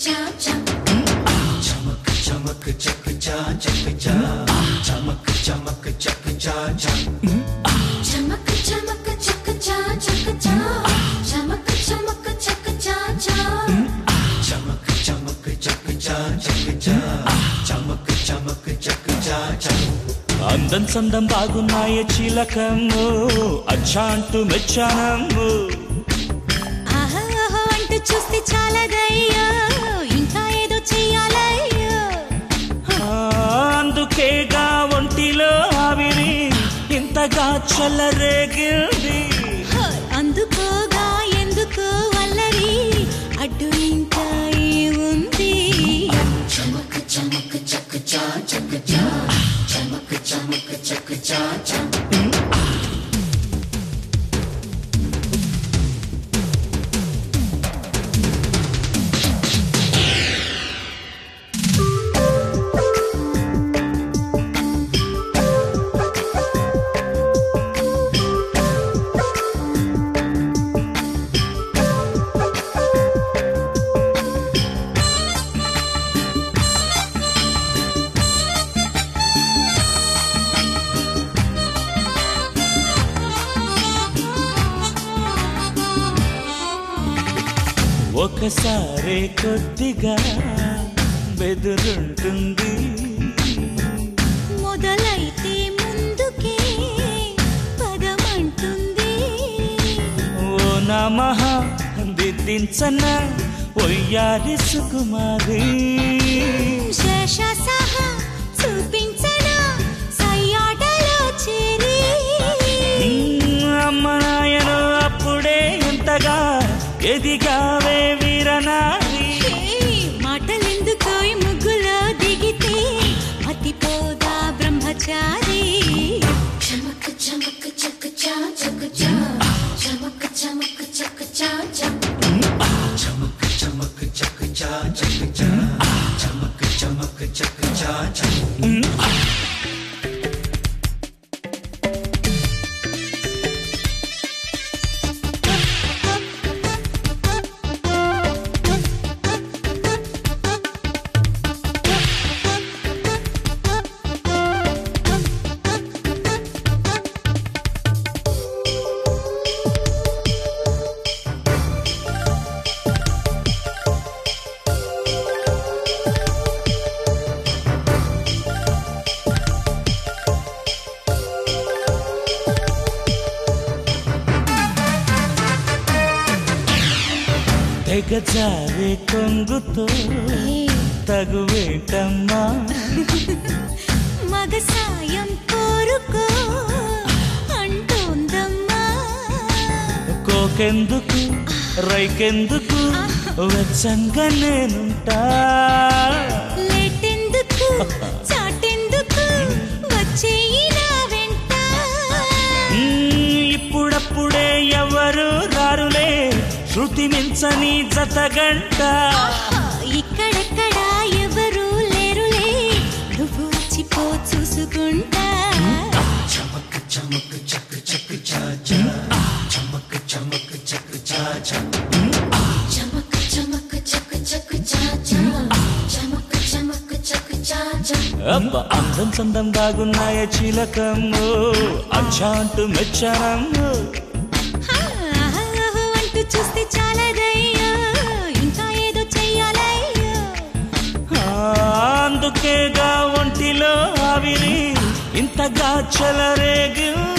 అందం సందం బాగున్నాయే చిలకమ్ము అచ్చా అంటూ మెచ్చానమ్ము ఆహా ఆహా అంటూ చూస్తే చాలదయ్యో ఇంకా ఏదో చెయ్యాలయ్యో ఆ, అందుకేగా ఒంటిలో ఆవిరి ఇంతగా చల్లరేగింది హోయ్, అందుకోగా ఎందుకో వల్లరి అడ్డు ఇంకా ఏముంది ఒకసారి కొద్దిగా బెదురుంటుంది మొదలైతే ముందుకే పదమంటుంది ఓ నమః దిద్దించన ఒయ్యారి సుకుమారి శేష సహా చూపించనా సయ్యాటలో చేరి అమ్మ నాయను అప్పుడే ఎంతగా ఎదిగావే వీరనారి హే, మాటలెందుకో ఈ ముగ్గులో దిగితే మతిపోదా బ్రహ్మచారి తెగజారే కొంగుతో తగువేటమ్మా మగ సాయం కోరుకో అంటోందమ్మా కోకెందుకు రైకెందుకు వెచ్చంగా నేనుంటా లేటెందుకు చాటెందుకు వచ్చేయి నా వెంట మ్మ్, ఇప్పుడప్పుడే ఎవరు రారులే శృతి మించని జతగంట ఆహా, ఇక్కడెక్కడ ఎవరు లేరులే నువ్వు వచ్చిపో చూసుకుంటా అబ్బ అందం చందం బాగున్నాయ చిలకమ్ము అచ్చా అంటూ మెచ్చానమ్ము ఆహా, అంటూ చూస్తే చాలదయ్యో ఇంకా ఏదో చెయ్యాలయ్యో ఆ, అందుకేగా ఒంటిలో ఆవిరి ఇంతగా చలరేగు